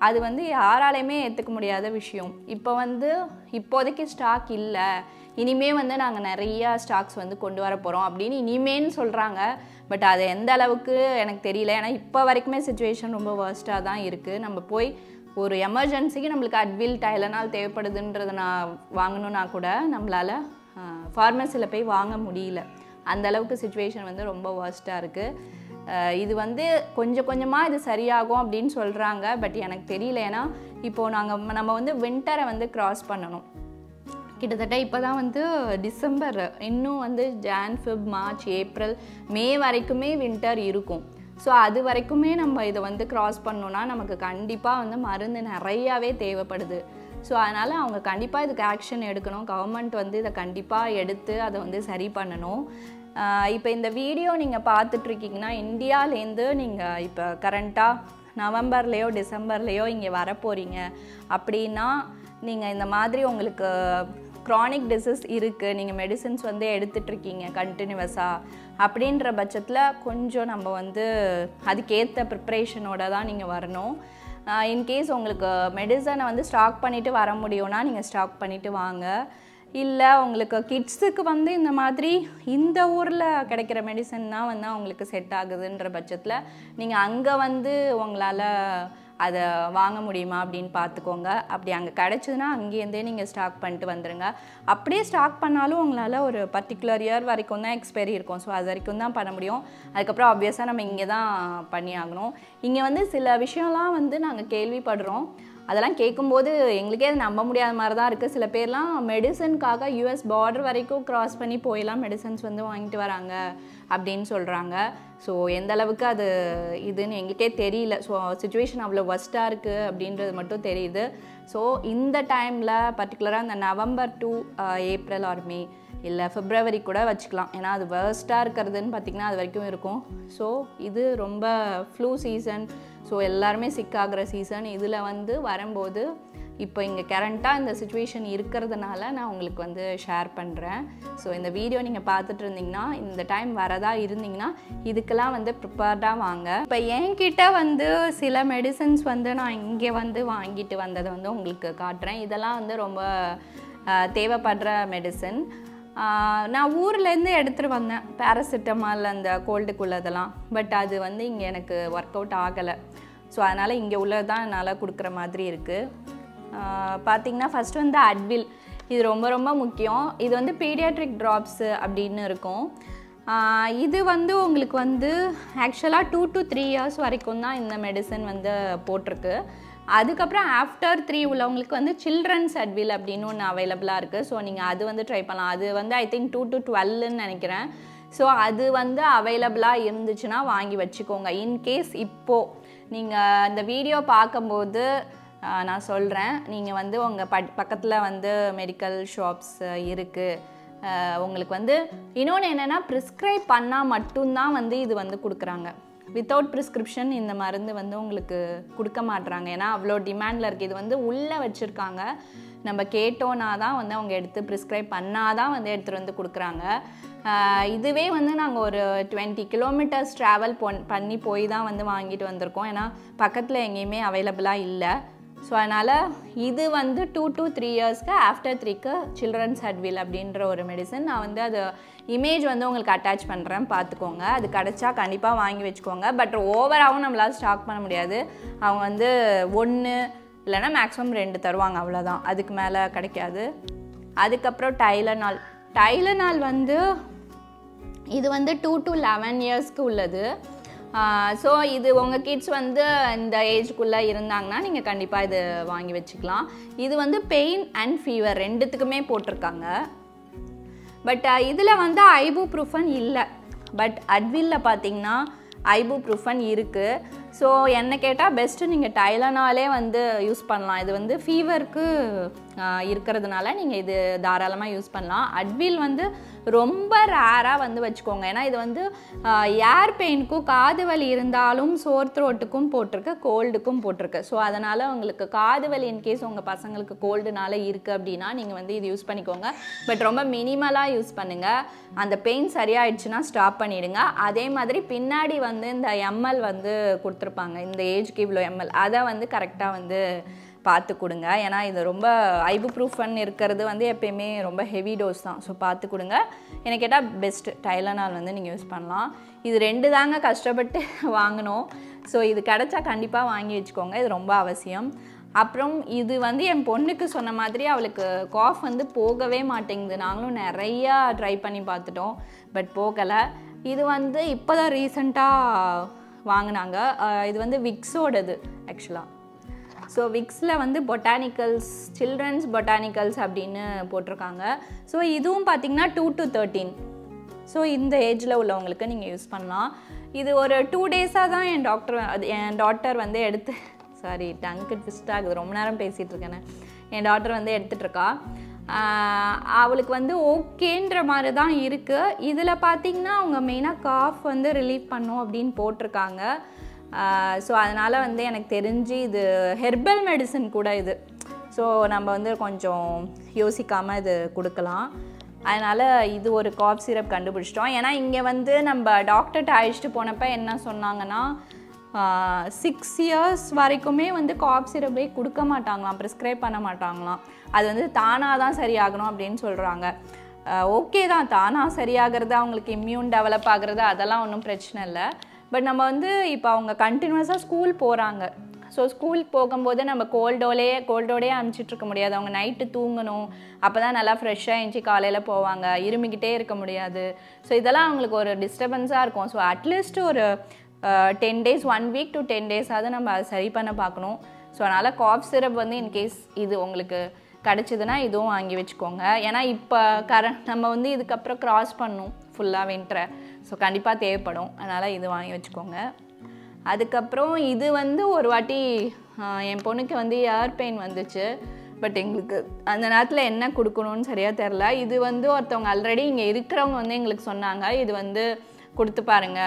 அது வந்து யாராலையுமே ஏற்றுக்க முடியாத விஷயம் இப்போ வந்து இப்போதைக்கு ஸ்டாக் இல்லை இனிமே வந்து நாங்கள் நிறைய ஸ்டாக்ஸ் வந்து கொண்டு வர போகிறோம் அப்படின்னு இனிமேன்னு சொல்கிறாங்க பட் அது எந்த அளவுக்கு எனக்கு தெரியல ஏன்னா இப்போ வரைக்குமே சுச்சுவேஷன் ரொம்ப வேர்ஸ்ட்டாக தான் இருக்குது நம்ம போய் ஒரு எமர்ஜென்சிக்கு நம்மளுக்கு அட்வில் டைலனால் தேவைப்படுதுன்றதை நான் வாங்கணுன்னா கூட நம்மளால் ஃபார்மசியில் போய் வாங்க முடியல அந்த அளவுக்கு சுச்சுவேஷன் வந்து ரொம்ப வேர்ஸ்ட்டாக இருக்குது அஹ் இது வந்து கொஞ்சம் கொஞ்சமாக இது சரியாகும் அப்படின்னு சொல்கிறாங்க பட் எனக்கு தெரியல ஏன்னா இப்போது நாங்கள் நம்ம வந்து வின்டரை வந்து கிராஸ் பண்ணணும் கிட்டத்தட்ட இப்போ தான் வந்து டிசம்பர் இன்னும் வந்து Jan Feb March April May வரைக்குமே வின்டர் இருக்கும் ஸோ அது வரைக்குமே நம்ம இதை வந்து கிராஸ் பண்ணோன்னா நமக்கு கண்டிப்பாக வந்து மருந்து நிறையாவே தேவைப்படுது ஸோ அதனால் அவங்க கண்டிப்பாக இதுக்கு ஆக்ஷன் எடுக்கணும் கவர்மெண்ட் வந்து இதை கண்டிப்பாக எடுத்து அதை வந்து சரி பண்ணணும் இப்போ இந்த வீடியோ நீங்கள் பார்த்துட்ருக்கீங்கன்னா இந்தியாவிலேருந்து நீங்கள் இப்போ கரண்ட்டாக நவம்பர்லேயோ டிசம்பர்லேயோ இங்கே வர போகிறீங்க அப்படின்னா நீங்கள் இந்த மாதிரி உங்களுக்கு க்ரானிக் டிசீஸ் இருக்குது நீங்கள் மெடிசின்ஸ் வந்து எடுத்துட்ருக்கீங்க கண்டினியூவஸாக அப்படின்ற பட்சத்தில் கொஞ்சம் நம்ம வந்து அதுக்கேற்ற ப்ரிப்ரேஷனோட தான் நீங்கள் வரணும் இன்கேஸ் உங்களுக்கு மெடிசனை வந்து ஸ்டாக் பண்ணிவிட்டு வர முடியும்னா நீங்கள் ஸ்டாக் பண்ணிவிட்டு வாங்க இல்லை உங்களுக்கு கிட்ஸுக்கு வந்து இந்த மாதிரி இந்த ஊரில் கிடைக்கிற மெடிசன் தான் வந்து அவங்களுக்கு செட் ஆகுதுன்ற பட்சத்தில் நீங்கள் அங்கே வந்து உங்களால் அதை வாங்க முடியுமா அப்படின்னு பார்த்துக்கோங்க அப்படி அங்கே கிடச்சிதுன்னா அங்கேருந்தே நீங்கள் ஸ்டாக் பண்ணிட்டு வந்துடுங்க அப்படியே ஸ்டாக் பண்ணாலும் உங்களால் ஒரு பர்டிகுலர் இயர் வரைக்கும் தான் எக்ஸ்பைரி இருக்கும் ஸோ அது வரைக்கும் தான் பண்ண முடியும் அதுக்கப்புறம் ஆப்வியஸாக நம்ம இங்கே தான் பண்ணி ஆகணும் இங்கே வந்து சில விஷயம்லாம் வந்து நாங்கள் கேள்விப்படுறோம் அதெல்லாம் கேட்கும்போது எங்களுக்கே அது நம்ப முடியாத மாதிரி தான் இருக்குது சில பேர்லாம் மெடிசனுக்காக யூஎஸ் பார்டர் வரைக்கும் க்ராஸ் பண்ணி போயெல்லாம் மெடிசன்ஸ் வந்து வாங்கிட்டு வராங்க அப்படின்னு சொல்கிறாங்க ஸோ எந்த அளவுக்கு அது இதுன்னு எங்களுக்கே தெரியல ஸோ சுச்சுவேஷன் அவ்வளோ ஒஸ்ட்டாக இருக்குது அப்படின்றது மட்டும் தெரியுது ஸோ இந்த டைமில் பர்டிகுலராக இந்த November to April or May இல்லை பிப்ரவரி கூட வச்சுக்கலாம் ஏன்னா அது வேர்ஸ்ட்டாக இருக்கிறதுன்னு பார்த்திங்கன்னா அது வரைக்கும் இருக்கும் ஸோ இது ரொம்ப ஃப்ளூ சீசன் ஸோ எல்லாருமே சிக் ஆகிற சீசன் இதில் வந்து வரும்போது இப்போ இங்கே கரண்ட்டாக இந்த சுச்சுவேஷன் இருக்கிறதுனால நான் உங்களுக்கு வந்து ஷேர் பண்ணுறேன் ஸோ இந்த வீடியோ நீங்கள் பார்த்துட்டு இருந்தீங்கன்னா இந்த டைம் வரதா இருந்தீங்கன்னா இதுக்கெல்லாம் வந்து ப்ரிப்பேர்டாக வாங்க இப்போ என்கிட்ட வந்து சில மெடிசன்ஸ் வந்து நான் இங்கே வந்து வாங்கிட்டு வந்ததை வந்து உங்களுக்கு காட்டுறேன் இதெல்லாம் வந்து ரொம்ப ஆஹ், தேவைப்படுற மெடிசன் நான் ஊர்லேருந்து எடுத்துகிட்டு வந்தேன் பேராசிட்டமால் அந்த கோல்டுக்குள்ளதெல்லாம் பட் அது வந்து இங்கே எனக்கு ஒர்க் அவுட் ஆகலை ஸோ அதனால் இங்கே உள்ளது தான் என்னால் கொடுக்குற மாதிரி இருக்குது பார்த்தீங்கன்னா ஃபஸ்ட்டு வந்து அட்வில் இது ரொம்ப ரொம்ப முக்கியம் இது வந்து பீடியாட்ரிக் ட்ராப்ஸு அப்படின்னு இருக்கும் ஆஹ் இது வந்து உங்களுக்கு வந்து ஆக்சுவலாக டூ டு த்ரீ இயர்ஸ் வரைக்கும் தான் இந்த மெடிசன் வந்து போட்டிருக்கு அதுக்கப்புறம் ஆஃப்டர் த்ரீ உள்ளவங்களுக்கு வந்து சில்ட்ரன்ஸ் அட்வில் அப்படின்னு ஒன்று அவைலபிளாக இருக்குது ஸோ நீங்கள் அது வந்து ட்ரை பண்ணலாம் அது வந்து ஐ திங்க் டூ டு டுவெல்னு நினைக்கிறேன் ஸோ அது வந்து அவைலபிளாக இருந்துச்சுன்னா வாங்கி வச்சுக்கோங்க இன்கேஸ் இப்போது நீங்கள் இந்த வீடியோ பார்க்கும்போது ஆஹ், நான் சொல்கிறேன் நீங்கள் வந்து உங்கள் பட் பக்கத்தில் வந்து மெடிக்கல் ஷாப்ஸ் இருக்குது உங்களுக்கு வந்து இன்னொன்று என்னென்னா ப்ரிஸ்கிரைப் பண்ணால் மட்டும்தான் வந்து இது வந்து கொடுக்குறாங்க வித்தவுட் ப்ரிஸ்கிரிப்ஷன் இந்த மருந்து வந்து உங்களுக்கு கொடுக்க மாட்றாங்க ஏன்னா அவ்வளோ டிமாண்டில் இருக்குது இது வந்து உள்ளே வச்சுருக்காங்க நம்ம கேட்டோன்னா தான் வந்து அவங்க எடுத்து ப்ரிஸ்கிரைப் பண்ணால் தான் வந்து எடுத்துகிட்டு வந்து கொடுக்குறாங்க ஆஹ் இதுவே வந்து நாங்கள் ஒரு டுவெண்ட்டி கிலோமீட்டர்ஸ் ட்ராவல் பொன் பண்ணி போய் தான் வந்து வாங்கிட்டு வந்திருக்கோம் ஏன்னா பக்கத்தில் எங்கேயுமே அவைலபிளாக இல்லை ஸோ அதனால் இது வந்து டூ to த்ரீ இயர்ஸ்க்கு ஆஃப்டர் த்ரீக்கு சில்ட்ரன்ஸ் ஹட்வில் அப்படின்ற ஒரு மெடிசன் நான் வந்து அது இமேஜ் வந்து உங்களுக்கு அட்டாச் பண்ணுறேன் பார்த்துக்கோங்க அது கிடச்சா கண்டிப்பாக வாங்கி வச்சுக்கோங்க பட் ஓவராகவும் நம்மளால் ஸ்டாக் பண்ண முடியாது அவங்க வந்து ஒன்று இல்லைன்னா மேக்ஸிமம் ரெண்டு தருவாங்க அவ்வளோதான் அதுக்கு மேலே கிடைக்காது அதுக்கப்புறம் டைலனால் டைலனால் வந்து இது வந்து டூ to லெவன் இயர்ஸ்க்கு உள்ளது ஸோ இது உங்கள் கிட்ஸ் வந்து இந்த ஏஜ்க்குள்ளே இருந்தாங்கன்னா நீங்கள் கண்டிப்பாக இது வாங்கி வச்சுக்கலாம் இது வந்து பெயின் அண்ட் ஃபீவர் ரெண்டுத்துக்குமே போட்டிருக்காங்க பட் இதில் வந்து ஐபு ப்ரூஃபன் இல்லை பட் அட்வில்ல பார்த்தீங்கன்னா ஐபு ப்ரூஃபன் இருக்குது ஸோ என்ன கேட்டால் பெஸ்ட்டு நீங்கள் டைலனாலே வந்து யூஸ் பண்ணலாம் இது வந்து ஃபீவருக்கு ஆஹ் இருக்கிறதுனால நீங்கள் இது தாராளமாக யூஸ் பண்ணலாம் அட்வில் வந்து ரொம்ப ரேராக வந்து வச்சுக்கோங்க ஏன்னா இது வந்து ஏர் பெயினுக்கும் காது வலி இருந்தாலும் சோர் த்ரோட்டுக்கும் போட்டிருக்கு கோல்டுக்கும் போட்டிருக்கு ஸோ அதனால் உங்களுக்கு காது வலி இன்கேஸ் உங்கள் பசங்களுக்கு கோல்டுனால இருக்குது அப்படின்னா நீங்கள் வந்து இது யூஸ் பண்ணிக்கோங்க பட் ரொம்ப மினிமலாக யூஸ் பண்ணுங்கள் அந்த பெயின் சரியாயிடுச்சுன்னா ஸ்டாப் பண்ணிடுங்க அதே மாதிரி பின்னாடி வந்து இந்த எம்எல் வந்து கொடுத்துருப்பாங்க இந்த ஏஜ்க்கு இவ்வளோ எம்எல் அதை வந்து கரெக்டாக வந்து பார்த்து கொடுங்க ஏன்னா இது ரொம்ப ஐபுப்ரூஃபன் இருக்கிறது வந்து எப்பயுமே ரொம்ப ஹெவி டோஸ் தான் ஸோ பார்த்து கொடுங்க எனக்கு கேட்டால் பெஸ்ட்டு டைலனால் வந்து நீங்கள் யூஸ் பண்ணலாம் இது ரெண்டு தாங்க கஷ்டப்பட்டு வாங்கினோம் ஸோ இது கிடச்சா கண்டிப்பாக வாங்கி வச்சுக்கோங்க இது ரொம்ப அவசியம் அப்புறம் இது வந்து என் பொண்ணுக்கு சொன்ன மாதிரி அவளுக்கு காஃப் வந்து போகவே மாட்டேங்குது நாங்களும் நிறையா ட்ரை பண்ணி பார்த்துட்டோம் பட் போகலை இது வந்து இப்போ தான் ரீசண்டாக வாங்கினாங்க அஹ் இது வந்து விக்ஸோடது ஆக்சுவலாக ஸோ விக்ஸில் வந்து பொட்டானிக்கல்ஸ் சில்ட்ரன்ஸ் பொட்டானிக்கல்ஸ் அப்படின்னு போட்டிருக்காங்க ஸோ இதுவும் பார்த்தீங்கன்னா டூ டு தேர்ட்டீன் ஸோ இந்த ஏஜில் உள்ளவங்களுக்கு நீங்கள் யூஸ் பண்ணலாம் இது ஒரு டூ டேஸாக தான் என் டாக்டர் அது என் டாட்டர் வந்து எடுத்து சாரி டங்கு ட்விஸ்ட் ஆகுது ரொம்ப நேரம் பேசிகிட்டு இருக்கேனே என் டாட்டர் வந்து எடுத்துகிட்டு இருக்கா ஆஹ் அவளுக்கு வந்து ஓகேன்ற மாதிரி தான் இருக்குது இதில் பார்த்தீங்கன்னா அவங்க மெயினாக காஃப் வந்து ரிலீஃப் பண்ணும் அப்படின்னு போட்டிருக்காங்க ஸோ அதனால் வந்து எனக்கு தெரிஞ்சு இது ஹெர்பல் மெடிசன் கூட இது ஸோ நம்ம வந்து கொஞ்சம் யோசிக்காமல் இது கொடுக்கலாம் அதனால் இது ஒரு காஃப் சிரப் கண்டுபிடிச்சிட்டோம் ஏன்னா இங்கே வந்து நம்ம டாக்டர்கிட்ட அழைச்சிட்டு போனப்போ என்ன சொன்னாங்கன்னா சிக்ஸ் இயர்ஸ் வரைக்குமே வந்து காப் சிரப்பே கொடுக்க மாட்டாங்களாம் ப்ரிஸ்கிரைப் பண்ண மாட்டாங்களாம் அது வந்து தானாக தான் சரியாகணும் அப்படின்னு சொல்கிறாங்க ஓகே தான் தானாக சரியாகிறது அவங்களுக்கு இம்யூன் டெவலப் ஆகுறது அதெல்லாம் ஒன்றும் பிரச்சனை இல்லை பட் நம்ம வந்து இப்போ அவங்க கண்டினியூஸாக ஸ்கூல் போகிறாங்க ஸோ ஸ்கூல் போகும்போது நம்ம கோல்டோலே கோல்டோடே அனுப்பிச்சிட்டு இருக்க முடியாது அவங்க நைட்டு தூங்கணும் அப்போ தான் நல்லா ஃப்ரெஷ்ஷாக எழுந்துச்சி காலையில் போவாங்க இருமிக்கிட்டே இருக்க முடியாது ஸோ இதெல்லாம் அவங்களுக்கு ஒரு டிஸ்டர்பன்ஸாக இருக்கும் ஸோ அட்லீஸ்ட் ஒரு ten days one week to ten டேஸாவது நம்ம அதை சரி பண்ண பார்க்கணும் ஸோ அதனால் காஃப் சிரப் வந்து இன்கேஸ் இது உங்களுக்கு கிடச்சிதுன்னா இதுவும் வாங்கி வச்சுக்கோங்க ஏன்னா இப்போ கர நம்ம வந்து இதுக்கப்புறம் க்ராஸ் பண்ணும் ஃபுல்லாக வின்டரை ஸோ கண்டிப்பாக தேவைப்படும் அதனால் இது வாங்கி வச்சுக்கோங்க அதுக்கப்புறம் இது வந்து ஒரு வாட்டி ஆஹ், என் பொண்ணுக்கு வந்து ஏர் பெயின் வந்துச்சு பட் எங்களுக்கு அந்த நேரத்தில் என்ன கொடுக்கணும்னு சரியாக தெரில இது வந்து ஒருத்தவங்க ஆல்ரெடி இங்கே இருக்கிறவங்க வந்து எங்களுக்கு சொன்னாங்க இது வந்து கொடுத்து பாருங்க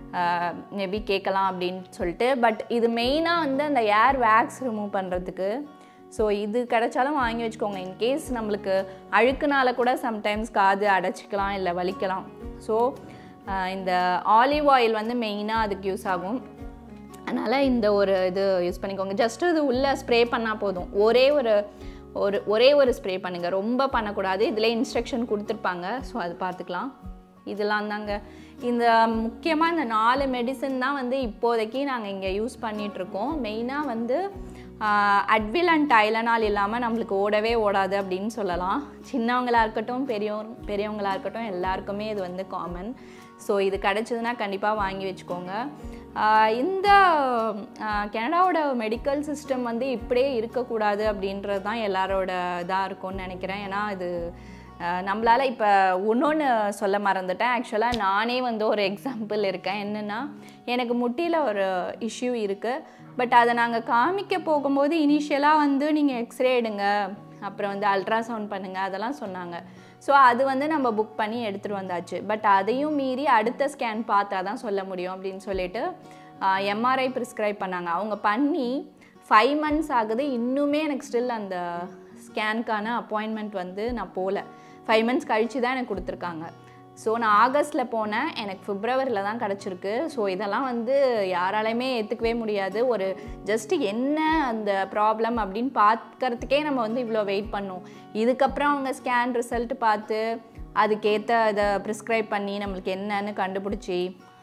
மேபி கேட்கலாம் அப்படின்னு சொல்லிட்டு பட் இது மெயினாக வந்து அந்த ஏர் வேக்ஸ் ரிமூவ் பண்ணுறதுக்கு ஸோ இது கிடைச்சாலும் வாங்கி வச்சுக்கோங்க இன்கேஸ் நம்மளுக்கு அழுக்குனால கூட சம்டைம்ஸ் காது அடைச்சிக்கலாம் இல்லை வலிக்கலாம் ஸோ இந்த ஆலிவ் ஆயில் வந்து மெயினாக அதுக்கு யூஸ் ஆகும் அதனால் இந்த ஒரு இது யூஸ் பண்ணிக்கோங்க ஜஸ்ட் இது உள்ளே ஸ்ப்ரே பண்ணால் போதும் ஒரே ஒரு ஒரு ஒரே ஒரு ஸ்ப்ரே பண்ணுங்கள் ரொம்ப பண்ணக்கூடாது இதில் இன்ஸ்ட்ரக்ஷன் கொடுத்துருப்பாங்க ஸோ அது பார்த்துக்கலாம் இதெல்லாம் தாங்க இந்த முக்கியமாக இந்த நாலு மெடிசன் தான் வந்து இப்போதைக்கு நாங்கள் இங்கே யூஸ் பண்ணிகிட்ருக்கோம் மெயினாக வந்து அட்வில் அண்ட் டைலனால் இல்லாமல் நம்மளுக்கு ஓடவே ஓடாது அப்படின்னு சொல்லலாம் சின்னவங்களாக இருக்கட்டும் பெரியவங்க பெரியவங்களாக இருக்கட்டும் எல்லாருக்குமே இது வந்து காமன் ஸோ இது கிடச்சதுன்னா கண்டிப்பாக வாங்கி வச்சுக்கோங்க ஆஹ் இந்த ஆஹ் கனடாவோட மெடிக்கல் சிஸ்டம் வந்து இப்படியே இருக்கக்கூடாது அப்படின்றது தான் எல்லாரோட இதாக இருக்கும்னு நினைக்கிறேன் ஏன்னா இது ஆஹ் நம்மளால இப்போ இன்னொன்று சொல்ல மறந்துட்டேன் ஆக்சுவலாக நானே வந்து ஒரு எக்ஸாம்பிள் இருக்கேன் என்னென்னா எனக்கு முட்டியில் ஒரு இஷ்யூ இருக்குது பட் அதை நாங்கள் காமிக்க போகும்போது இனிஷியலாக வந்து நீங்கள் எக்ஸ்ரே எடுங்க அப்புறம் வந்து அல்ட்ராசவுண்ட் பண்ணுங்கள் அதெல்லாம் சொன்னாங்க ஸோ அது வந்து நம்ம புக் பண்ணி எடுத்துகிட்டு வந்தாச்சு பட் அதையும் மீறி அடுத்த ஸ்கேன் பார்த்தா தான் சொல்ல முடியும் அப்படின்னு சொல்லிட்டு எம்ஆர்ஐ ப்ரிஸ்கிரைப் பண்ணாங்க அவங்க பண்ணி ஃபைவ் மந்த்ஸ் ஆகுது இன்னுமே எனக்கு ஸ்டில் அந்த ஸ்கேனுக்கான அப்பாயின்மெண்ட் வந்து நான் போகல ஃபைவ் மந்த்ஸ் கழித்து தான் எனக்கு கொடுத்துருக்காங்க ஸோ நான் ஆகஸ்ட்டில் போனேன் எனக்கு பிப்ரவரியில் தான் கிடச்சிருக்கு ஸோ இதெல்லாம் வந்து யாராலையுமே ஏற்றுக்கவே முடியாது ஒரு ஜஸ்ட்டு என்ன அந்த ப்ராப்ளம் அப்படின்னு பார்க்கறதுக்கே நம்ம வந்து இவ்வளோ வெயிட் பண்ணோம் இதுக்கப்புறம் அவங்க ஸ்கேன் ரிசல்ட் பார்த்து அதுக்கேற்ற இதை ப்ரிஸ்கிரைப் பண்ணி நம்மளுக்கு என்னன்னு கண்டுபிடிச்சி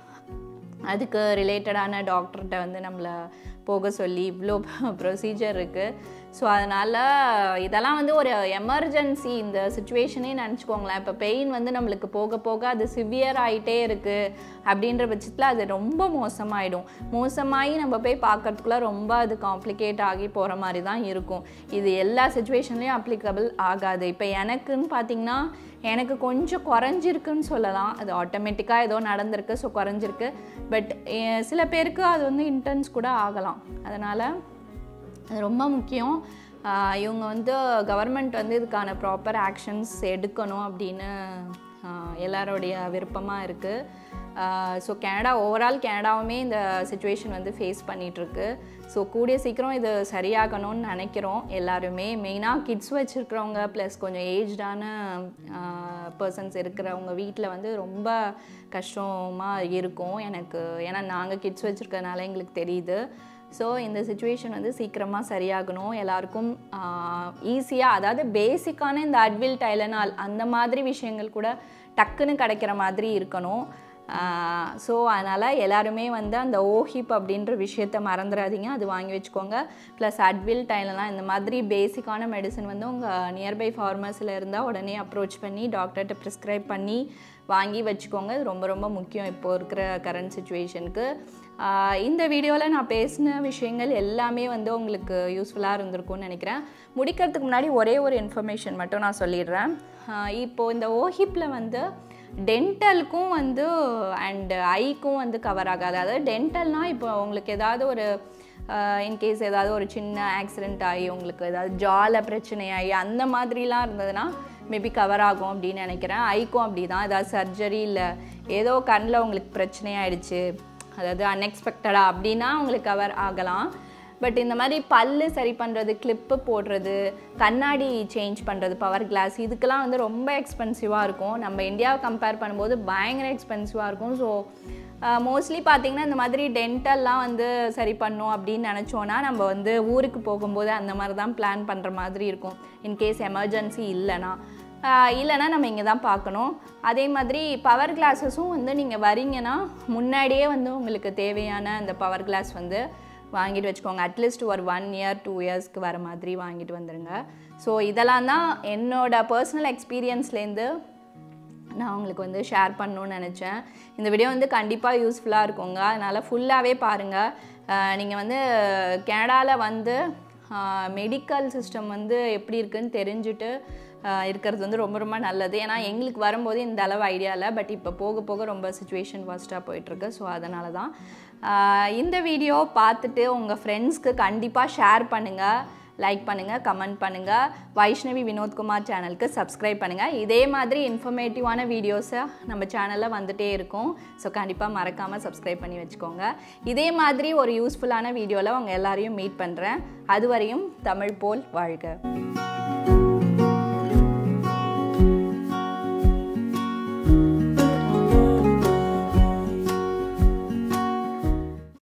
அதுக்கு ரிலேட்டடான டாக்டர்கிட்ட வந்து நம்மளை போக சொல்லி இவ்வளோ ப்ரொசீஜர் இருக்குது ஸோ அதனால் இதெல்லாம் வந்து ஒரு எமர்ஜென்சி இந்த சுச்சுவேஷனே நினச்சிக்கோங்களேன் இப்போ பெயின் வந்து நம்மளுக்கு போக போக அது சிவியர் ஆகிட்டே இருக்குது அப்படின்ற பட்சத்தில் அது ரொம்ப மோசமாயிடும் மோசமாகி நம்ம போய் பார்க்கறதுக்குள்ள ரொம்ப அது காம்ப்ளிகேட் ஆகி போகிற மாதிரி தான் இருக்கும் இது எல்லா சுச்சுவேஷன்லேயும் அப்ளிகபிள் ஆகாது இப்போ எனக்குன்னு பார்த்தீங்கன்னா எனக்கு கொஞ்சம் குறைஞ்சிருக்குன்னு சொல்லலாம் அது ஆட்டோமேட்டிக்காக ஏதோ நடந்திருக்கு ஸோ குறைஞ்சிருக்கு பட் சில பேருக்கு அது வந்து இன்டென்ஸ் கூட ஆகலாம் அதனால் அது ரொம்ப முக்கியம் ஆஹ் இவங்க வந்து கவர்மெண்ட் வந்து இதுக்கான ப்ராப்பர் ஆக்ஷன்ஸ் எடுக்கணும் அப்படின்னு ஆஹ் எல்லாருடைய விருப்பமாக இருக்குது ஸோ கனடா ஓவரால் கனடாவுமே இந்த சுச்சுவேஷன் வந்து ஃபேஸ் பண்ணிகிட்ருக்கு ஸோ கூடிய சீக்கிரம் இது சரியாகணும்னு நினைக்கிறோம் எல்லாருமே மெயினாக கிட்ஸ் வச்சுருக்கிறவங்க ப்ளஸ் கொஞ்சம் ஏஜ்டான பர்சன்ஸ் இருக்கிறவங்க வீட்டில் வந்து ரொம்ப கஷ்டமாக இருக்கும் எனக்கு ஏன்னா நாங்கள் கிட்ஸ் வச்சுருக்கறனால எங்களுக்கு தெரியுது ஸோ இந்த சுச்சுவேஷன் வந்து சீக்கிரமாக சரியாகணும் எல்லாருக்கும் ஈஸியாக அதாவது பேசிக்கான இந்த அட்வில் டைலனால் அந்த மாதிரி விஷயங்கள் கூட டக்குன்னு கிடைக்கிற மாதிரி இருக்கணும் ஸோ அதனால் எல்லாருமே வந்து அந்த ஓஹிப் அப்படின்ற விஷயத்த மறந்துடாதீங்க அது வாங்கி வச்சுக்கோங்க ப்ளஸ் அட்வில் டைலெலாம் இந்த மாதிரி பேசிக்கான மெடிசன் வந்து உங்கள் நியர்பை ஃபார்மஸில் இருந்தால் உடனே அப்ரோச் பண்ணி டாக்டர்கிட்ட ப்ரிஸ்கிரைப் பண்ணி வாங்கி வச்சுக்கோங்க இது ரொம்ப ரொம்ப முக்கியம் இப்போ இருக்கிற கரண்ட் சுச்சுவேஷனுக்கு இந்த வீடியோவில் நான் பேசின விஷயங்கள் எல்லாமே வந்து உங்களுக்கு யூஸ்ஃபுல்லாக இருந்திருக்கும்னு நினைக்கிறேன் முடிக்கிறதுக்கு முன்னாடி ஒரே ஒரு இன்ஃபர்மேஷன் மட்டும் நான் சொல்லிடுறேன் இப்போது இந்த ஓஹிப்பில் வந்து டென்டலுக்கும் வந்து அண்ட் ஐக்கும் வந்து கவர் ஆகாது அதாவது டென்டல்னால் இப்போ உங்களுக்கு ஏதாவது ஒரு இன்கேஸ் ஏதாவது ஒரு சின்ன ஆக்சிடெண்ட் ஆகி உங்களுக்கு ஏதாவது ஜால பிரச்சனை ஆகி அந்த மாதிரிலாம் இருந்ததுன்னா மேபி கவர் ஆகும் அப்படின்னு நினைக்கிறேன் ஐக்கும் அப்படி தான் ஏதாவது சர்ஜரி இல்லை ஏதோ கண்ணில் உங்களுக்கு பிரச்சனை ஆயிடுச்சு அதாவது அன்எக்ஸ்பெக்டடாக அப்படின்னா உங்களுக்கு கவர் ஆகலாம் பட் இந்த மாதிரி பல்லு சரி பண்ணுறது கிளிப்பு போடுறது கண்ணாடி சேஞ்ச் பண்ணுறது பவர் கிளாஸ் இதுக்கெல்லாம் வந்து ரொம்ப எக்ஸ்பென்சிவாக இருக்கும் நம்ம இந்தியாவை கம்பேர் பண்ணும்போது பயங்கர எக்ஸ்பென்சிவாக இருக்கும் ஸோ மோஸ்ட்லி பார்த்திங்கன்னா இந்த மாதிரி டென்டல்லாம் வந்து சரி பண்ணும் அப்படின்னு நினச்சோன்னா நம்ம வந்து ஊருக்கு போகும்போது அந்த மாதிரி தான் பிளான் பண்ணுற மாதிரி இருக்கும் இன்கேஸ் எமர்ஜென்சி இல்லைன்னா இல்லைனா நம்ம இங்கே தான் பார்க்கணும் அதே மாதிரி பவர் கிளாஸஸும் வந்து நீங்கள் வரீங்கன்னா முன்னாடியே வந்து உங்களுக்கு தேவையான அந்த பவர் கிளாஸ் வந்து வாங்கிட்டு வச்சுக்கோங்க அட்லீஸ்ட் ஒரு ஒன் இயர் டூ இயர்ஸ்க்கு வர மாதிரி வாங்கிட்டு வந்துடுங்க ஸோ இதெல்லாம் தான் என்னோடய பர்சனல் எக்ஸ்பீரியன்ஸ்லேருந்து நான் உங்களுக்கு வந்து ஷேர் பண்ணணும்னு நினச்சேன் இந்த வீடியோ வந்து கண்டிப்பாக யூஸ்ஃபுல்லாக இருக்குங்க அதனால் ஃபுல்லாகவே பாருங்கள் நீங்கள் வந்து கனடாவில் வந்து மெடிக்கல் சிஸ்டம் வந்து எப்படி இருக்குன்னு தெரிஞ்சுட்டு இருக்கிறது வந்து ரொம்ப ரொம்ப நல்லது ஏன்னா எங்களுக்கு வரும்போது இந்த அளவு ஐடியா இல்லை பட் இப்போ போக போக ரொம்ப சுச்சுவேஷன் ஃபஸ்ட்டாக போயிட்டுருக்கு ஸோ அதனால தான் இந்த வீடியோ பார்த்துட்டு உங்கள் ஃப்ரெண்ட்ஸ்க்கு கண்டிப்பாக ஷேர் பண்ணுங்கள் லைக் பண்ணுங்கள் கமெண்ட் பண்ணுங்கள் வைஷ்ணவி வினோத்குமார் சேனலுக்கு சப்ஸ்கிரைப் பண்ணுங்கள் இதே மாதிரி இன்ஃபர்மேட்டிவான வீடியோஸை நம்ம சேனலில் வந்துகிட்டே இருக்கும் ஸோ கண்டிப்பாக மறக்காமல் சப்ஸ்கிரைப் பண்ணி வச்சுக்கோங்க இதே மாதிரி ஒரு யூஸ்ஃபுல்லான வீடியோவில் உங்கள் எல்லாரையும் மீட் பண்ணுறேன் அதுவரையும் தமிழ் போல் வாழ்க